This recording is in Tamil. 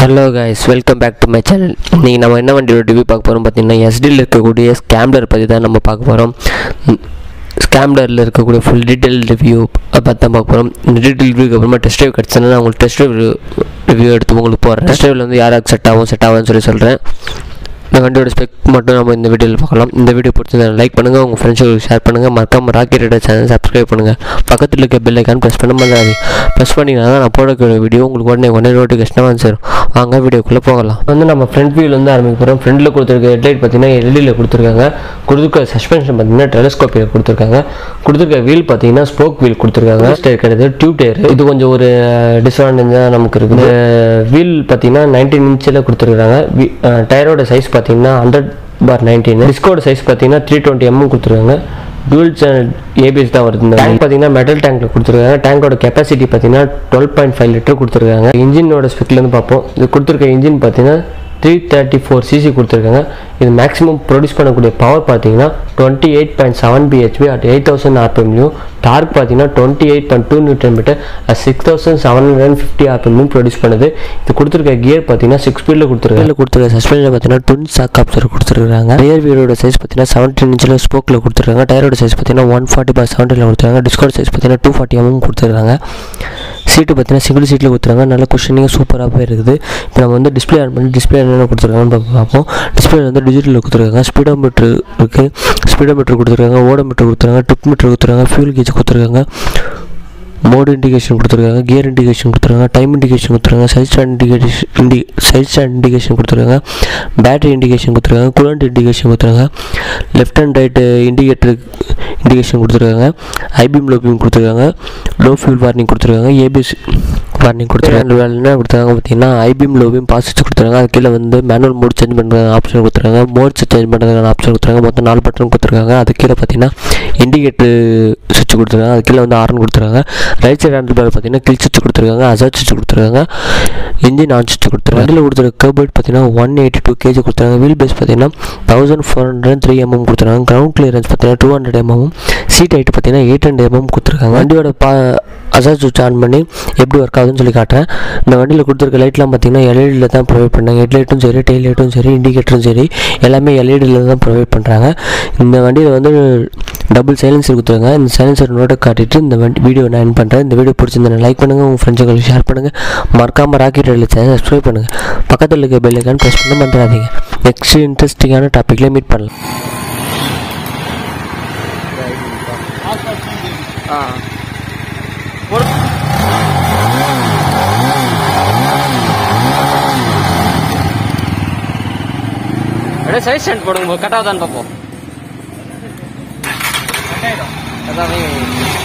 hello guys welcome back to my channel இன்றைக்கி நம்ம என்ன வண்டியோட ரிவ்யூ பார்க்க போகிறோம் பார்த்தீங்கன்னா எஸ்டியில் இருக்கக்கூடிய ஸ்கேம்லர் பற்றி தான் நம்ம பார்க்க போகிறோம் ஸ்கேம்லரில் இருக்கக்கூடிய ஃபுல் டீட்டெயில் ரிவ்யூ பார்த்து தான் பார்க்க போகிறோம் இந்த டீட்டெயில் ரிவ்யூக்கு அப்புறமா டெஸ்ட் ட்ரைவ் கிடச்சுன்னா நான் உங்களுக்கு டெஸ்ட் ரிவ்யூ ரிவ்யூ எடுத்து உங்களுக்கு போடுறேன் டெஸ்ட் ட்ரைவில் வந்து யாராருக்கு செட் ஆகும் செட் ஆகும்னு சொல்லி சொல்கிறேன் இந்த வண்டியோட ஸ்பெக் மட்டும் நம்ம இந்த வீடியோவில் பார்க்கலாம் இந்த வீடியோ பிடிச்சிருந்தா லைக் பண்ணுங்கள் உங்கள் ஃப்ரெண்ட்ஸுக்கு ஷேர் பண்ணுங்கள் மறக்காம ராக்கெட் ரைடர் சேனல் சப்ஸ்கிரைப் பண்ணுங்கள் பக்கத்தில் இருக்க பெல் ஐக்கான் ப்ரெஸ் பண்ண மாதிரி ப்ரெஸ் பண்ணிங்கன்னா தான் நான் போடக்கூடிய வீடியோ உங்களுக்கு உடனே உடனே நோட்டிஃபிகேஷனாக வந்து சேரும் வாங்க வீடியோக்குள்ளே போகலாம் வந்து நம்ம ஃப்ரண்ட் வியூவில் வந்து ஆரம்பிக்க போகிறோம் ஃப்ரண்டில் கொடுத்துருக்க ஹெட்லைட் பார்த்தீங்கன்னா எல்இடியில் கொடுத்துருக்காங்க கொடுத்துருக்க சஸ்பென்ஷன் பார்த்தீங்கன்னா டெலஸ்கோப்பில் கொடுத்துருக்காங்க கொடுத்துருக்க வீல் பார்த்தீங்கன்னா ஸ்போக் வீல் கொடுத்துருக்காங்க டயர் கிடையாது டியூப் டயர் இது கொஞ்சம் ஒரு டிஸ்அட்வான்டேஜ் நமக்கு இருக்குது வீல் பார்த்தீங்கன்னா நைன்டீன் இன்ச்சில் கொடுத்துருக்காங்க டயரோட சைஸ் பார்த்தீங்கன்னா ஹண்ட்ரட் பார் நைன்டீன் டிஸ்கோட சைஸ் பார்த்தீங்கன்னா த்ரீ டுவெண்ட்டி எம்எம் கொடுத்துருக்காங்க டூல் சேனல் ஏபிஎஸ் தான் வருது இந்த டேங்க் பார்த்தீங்கன்னா மெட்டல் டேங்க்ல கொடுத்துருக்காங்க டேங்கோட கெப்பாசிட்டி பார்த்தீங்கன்னா டுவெல் பாயிண்ட் ஃபைவ் லிட்டர் கொடுத்துருக்காங்க இன்ஜினோட ஸ்பெக்லேருந்து பார்ப்போம் இது கொடுத்துருக்க இன்ஜின் பார்த்தீங்கன்னா த்ரீ தேர்ட்டி ஃபோர் சிசி கொடுத்துருக்காங்க இது மேக்ஸிமம் ப்ரொடியூஸ் பண்ணக்கூடிய பவர் பார்த்தீங்கன்னா twenty eight point seven BHP at eight thousand ஆர்பிஎம்லையும் டார்க் பார்த்தீங்கன்னா twenty eight point two newton metre six thousand seven hundred and fifty ஆர்பிஎம்லையும் ப்ரொடியூஸ் பண்ணுது இது கொடுத்துருக்க கியர் பார்த்தீங்கன்னா சிக்ஸ் ஸ்பீடில் கொடுத்துருக்காங்க கொடுத்துருக்க சஸ்பென்ஷன் பார்த்தீங்கன்னா டுன் சாக் ஆப்சர் கொடுத்துருக்காங்க ரியர் வீலோட சைஸ் பார்த்தீங்கன்னா செவன்டீன் இன்ச்சில் ஸ்போக்கில் கொடுத்துருக்காங்க டயரோட சைஸ் பார்த்தீங்கன்னா ஒன் ஃபார்ட்டி பாய் செவன்டீனில் கொடுத்துருக்காங்க டிஸ்கவுண்ட் சைஸ் பார்த்தீங்கன்னா டூ ஃபார்ட்டி எம்எம் கொடுத்துருக்காங்க சீட்டு பார்த்தீங்கன்னா சிங்கிள் சீட்டில் கொடுத்துருக்காங்க நல்ல குஷனிங்காக சூப்பராகவே இருக்குது இப்போ நம்ம வந்து டிஸ்பிளே ஆன் பண்ணி டிஸ்பிளே என்னென்ன கொடுத்துருக்காங்கன்னு பார்ப்போம் பார்ப்போம் டிஸ்பிளே வந்து டிஜிட்டலில் கொடுத்துருக்காங்க ஸ்பீடோ மீட்ரு இருக்குது ஸ்பீடோ மீட்ரு கொடுத்துருக்காங்க ஓடோ மீட்ரு கொடுத்துருக்காங்க டுக் மீட்ரு கொடுத்துருக்காங்க ஃபியூல் கேஜ் கொடுத்துருக்காங்க மோடு இண்டிகேஷன் கொடுத்துருக்காங்க கியர் இண்டிகேஷன் கொடுத்துருக்காங்க டைம் இண்டிகேஷன் கொடுத்துருக்காங்க சைட் ஸ்டாண்ட் இண்டிகேஷன் இண்டி சைட் ஸ்டாண்ட் இண்டிகேஷன் கொடுத்துருக்காங்க பேட்டரி இண்டிகேஷன் கொடுத்துருக்காங்க கூலண்ட் இண்டிகேஷன் கொடுத்துருக்காங்க left and right indicator indication கொடுத்துருக்காங்க ஐபிஎம் லோ பீம் கொடுத்துருக்காங்க லோ ஃபியூல் வார்னிங் கொடுத்துருக்காங்க ஏபிஎஸ் வார்னிங் கொடுத்துருக்காங்க வேலை என்ன கொடுத்துருக்காங்க பார்த்தீங்கன்னா ஐபிஎம் லோபியும் பாஸ் வச்சு கொடுத்துருக்காங்க அது கீழே வந்து மேனுவல் மோட் சேஞ்ச் பண்ணுறதுக்கு ஆப்ஷன் கொடுத்துருக்காங்க மோட்ஸ் சேஞ்ச் பண்ணுறதுக்கான ஆப்ஷன் கொடுத்துருக்காங்க மொத்தம் நாலு பட்டன் கொடுத்துருக்காங்க அது கீழே பார்த்தீங்கன்னா இண்டிகேட்டர் சுவிட்ச் கொடுத்துருக்காங்க அது கீழே வந்து ஆரன் கொடுத்துருக்காங்க ரைட் சைடு ஹேண்டில் பார் பார்த்தீங்கன்னா கில் சுவிட்ச் கொடுத்துருக்காங்க அசட் சுவிட்ச் கொடுத்துருக்காங்க இன்ஜின் ஆன் சுவிட்ச் கொடுத்துருக்காங்க வண்டியில் கொடுத்துருக்க கர்பர்ட் பார்த்தீங்கன்னா ஒன் எயிட்டி டூ கேஜி கொடுத்துருக்காங்க வீல் பேஸ் பார்த்தீங்கன்னா thousand four hundred three MM கொடுத்துருக்காங்க கிரவுண்ட் கிளியரன்ஸ் பார்த்தீங்கன்னா two hundred MM seat height பார்த்தீங்கன்னா எயிட் ஹண்ட்ரட் எம்எம் கொடுத்துருக்காங்க வண்டியோட பா அசாட் சுவிட்ச் ஆன் பண்ணி எப்படி ஒர்க் ஆகுதுன்னு சொல்லி காட்டுறேன் இந்த வண்டியில் கொடுத்துருக்க லைட்லாம் பார்த்தீங்கன்னா எல்இடியில் தான் ப்ரொவைட் பண்ணாங்க ஹெட்லைட்டும் சரி டெய்ல் லைட்டும் சரி இண்டிகேட்டரும் சரி எல்லாமே எல்இடியில் தான் ப்ரொவைட் பண்ணுறாங்க இந்த வண்டியில் வந்து டபுள் சைலன்சர் கொடுத்துருங்க இந்த சைலன்சர் நோட்டை காட்டிட்டு இந்த வண்டி வீடியோ நான் என் பண்ணுறேன் இந்த வீடியோ பிடிச்சிருந்தா லைக் பண்ணுங்கள் உங்கள் ஃப்ரெண்ட்ஸுங்களுக்கு ஷேர் பண்ணுங்கள் மறக்காமல் ராக்கெட் ரயில் சேனல் சப்ஸ்கிரைப் பண்ணுங்கள் பக்கத்தில் இருக்க பெல் ஐக்கான் ப்ரெஸ் பண்ண மறந்துடாதீங்க நெக்ஸ்ட் இன்ட்ரெஸ்டிங்கான டாப்பிக்கில் மீட் பண்ணலாம் அப்படியே சைட் ஸ்டாண்ட் போடுங்க கட்டாவதான்னு பார்ப்போம் அதான்